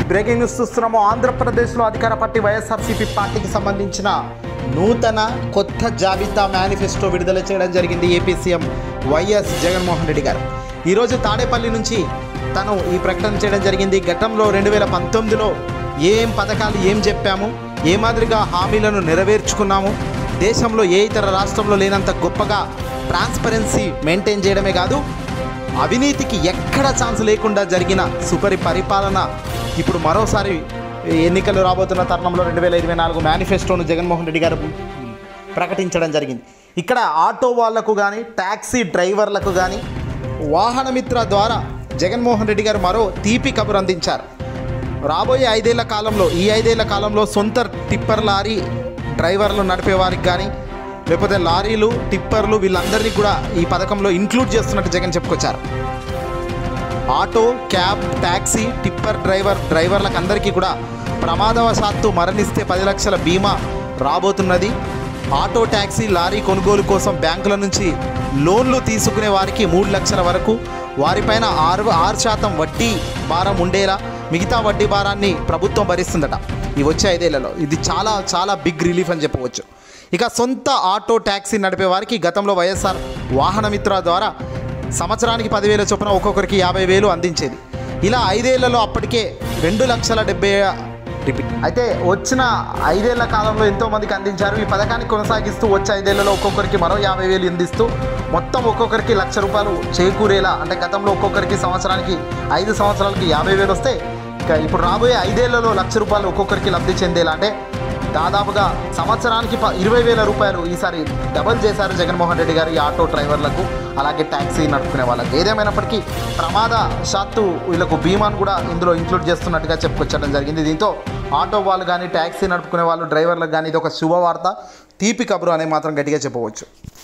breaking news చూస్తున్నాము ఆంధ్రప్రదేశ్లో అధికార పార్టీ వైఎస్ఆర్సీపీ పార్టీకి సంబంధించిన నూతన కొత్త జాబితా మేనిఫెస్టో విడుదల చేయడం జరిగింది AP CM YS Jaganmohan Reddy garu ఈరోజు తాడేపల్లి నుంచి తను ఈ ప్రకటన చేయడం జరిగింది గతంలో రెండు వేల పంతొమ్మిదిలో ఏం పథకాలు ఏం చెప్పాము ఏ మాదిరిగా హామీలను నెరవేర్చుకున్నాము దేశంలో ఏ ఇతర రాష్ట్రంలో లేనంత గొప్పగా ట్రాన్స్పరెన్సీ మెయింటైన్ చేయడమే కాదు అవినీతికి ఎక్కడ ఛాన్స్ లేకుండా జరిగిన సుపరి పరిపాలన ఇప్పుడు మరోసారి ఎన్నికలు రాబోతున్న తరుణంలో రెండు వేల ఇరవై నాలుగు మేనిఫెస్టోను జగన్మోహన్ రెడ్డి గారు ప్రకటించడం జరిగింది ఇక్కడ ఆటో వాళ్లకు కానీ ట్యాక్సీ డ్రైవర్లకు కానీ వాహనమిత్ర ద్వారా జగన్మోహన్ రెడ్డి గారు మరో తీపి కబురు అందించారు రాబోయే ఐదేళ్ల కాలంలో ఈ ఐదేళ్ల కాలంలో సొంత టిప్పర్ లారీ డ్రైవర్లు నడిపే వారికి కానీ లేకపోతే లారీలు టిప్పర్లు వీళ్ళందరినీ కూడా ఈ పథకంలో ఇంక్లూడ్ చేస్తున్నట్టు జగన్ చెప్పుకొచ్చారు auto cab taxi tipper driver డ్రైవర్లకు అందరికీ కూడా ప్రమాదవశాత్తు మరణిస్తే పది లక్షల బీమా రాబోతున్నది ఆటో ట్యాక్సీ లారీ కొనుగోలు కోసం బ్యాంకుల నుంచి లోన్లు తీసుకునే వారికి మూడు లక్షల వరకు వారిపైన ఆరు ఆరు శాతం వడ్డీ భారం ఉండేలా మిగతా వడ్డీ భారాన్ని ప్రభుత్వం భరిస్తుందట ఈ వచ్చే ఐదేళ్లలో ఇది చాలా చాలా బిగ్ రిలీఫ్ అని చెప్పవచ్చు ఇక సొంత ఆటో ట్యాక్సీ నడిపే వారికి గతంలో వైఎస్ఆర్ వాహనమిత్ర ద్వారా సంవత్సరానికి పదివేల చొప్పున ఒక్కొక్కరికి యాభై వేలు అందించేది ఇలా ఐదేళ్లలో అప్పటికే రెండు లక్షల డెబ్బై రిపీట్ అయితే వచ్చిన ఐదేళ్ల కాలంలో ఎంతో మందికి అందించారు ఈ పథకాన్ని కొనసాగిస్తూ వచ్చే ఐదేళ్లలో ఒక్కొక్కరికి మరో యాభై వేలు అందిస్తూ మొత్తం ఒక్కొక్కరికి లక్ష రూపాయలు చేకూరేలా అంటే గతంలో ఒక్కొక్కరికి సంవత్సరానికి ఐదు సంవత్సరాలకి యాభై వేలు వస్తే ఇక ఇప్పుడు రాబోయే ఐదేళ్లలో లక్ష రూపాయలు ఒక్కొక్కరికి లబ్ధి చెందేలా అంటే దాదాపుగా సంవత్సరానికి ప- ఇరవై వేల రూపాయలు ఈసారి డబల్ చేశారు జగన్మోహన్ రెడ్డి గారు ఈ ఆటో డ్రైవర్లకు అలాగే ట్యాక్సీ నడుపుకునే వాళ్ళకి ఏదేమైనప్పటికీ ప్రమాదశాత్తు వీళ్ళకు బీమాను కూడా ఇందులో ఇంక్లూడ్ చేస్తున్నట్టుగా చెప్పుకొచ్చడం జరిగింది దీంతో ఆటో వాళ్ళు కానీ ట్యాక్సీ నడుపుకునే వాళ్ళు డ్రైవర్లకు కానీ ఇది ఒక శుభవార్త తీపి కబురు అనే మాత్రం గట్టిగా చెప్పవచ్చు